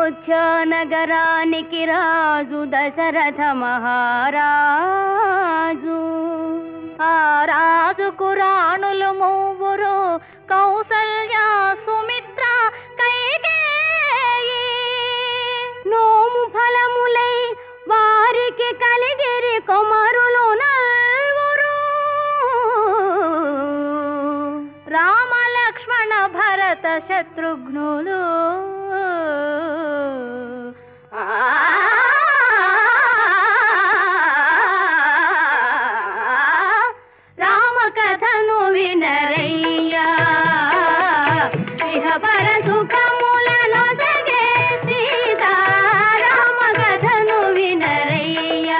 అయోధ్య నగరానికి రాజు దశరథ మహారాజు ఆ రాజుకు రాణులు మూవురు కౌసల్య సుమిత్ర కైకేయి నోము ఫలములై వారికి కలిగిరి కొమరులు నల్వురు రామ లక్ష్మణ భరత శత్రుఘ్నులు రామ కథను వినరయ్యా ఇహ పర సుఖములను జగే సీతా రామ కథను వినరయ్యా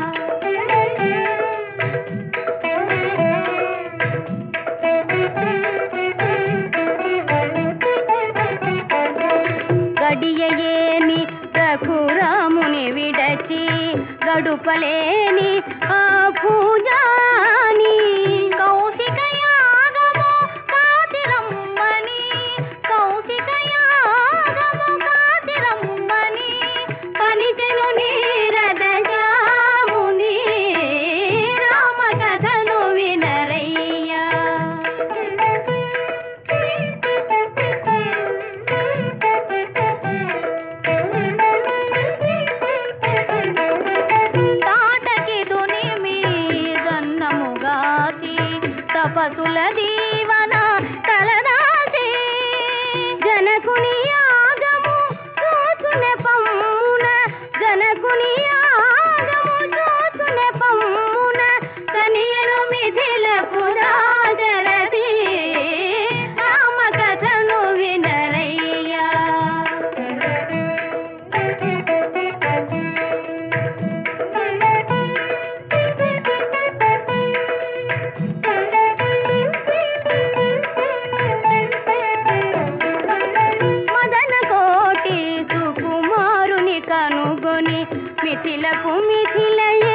గడియయేని రఘురాముని విడచి గడుపలేని ఆ పూజాని కౌశిక యాగము కాతిరమ్మని కౌశిక యాగము కాతిరమ్మని పనిచెను నీరద జాముని రామ కథను వినరయ్యా తాటకిదుని మీదన్నముగాచి తపసుల దీవన తలదాచి జనకుని యాగము చూచునే పమ్మున జనకుని యాగము చూచునే పమ్మున కనియను మిథిల పురాజరది రామ కథను వినరయ్యా మదన కోటి సుకుమారుని కనుగొని మిథిలకు మిథిలయ